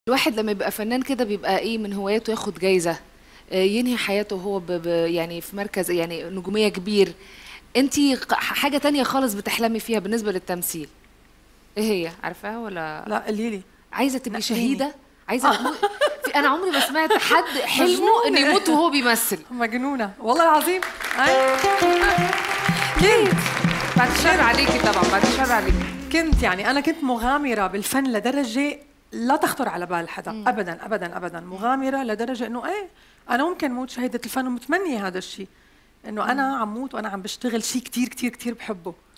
الواحد لما يبقى فنان كده بيبقى ايه من هواياته ياخد جايزة آه، ينهي حياته وهو ب ب يعني في مركز يعني نجومية كبير انتي ق- حاجة تانية خالص بتحلمي فيها بالنسبة للتمثيل ايه هي عارفاها ولا لا قولي لي عايزة تبقي نقيني. شهيدة عايزة تمو... في انا عمري ما سمعت حد حلمه انه مجنونة. يموت وهو بيمثل مجنونه والله العظيم أي. كنت بعد الشر عليكي طبعا بعد الشر عليكي كنت يعني انا كنت مغامره بالفن لدرجه لا تخطر على بال حدا ابدا ابدا ابدا مغامره لدرجه انه ايه انا ممكن موت شهيده الفن ومتمنيه هذا الشيء انه انا عم موت وانا عم بشتغل شيء كتير كتير كتير بحبه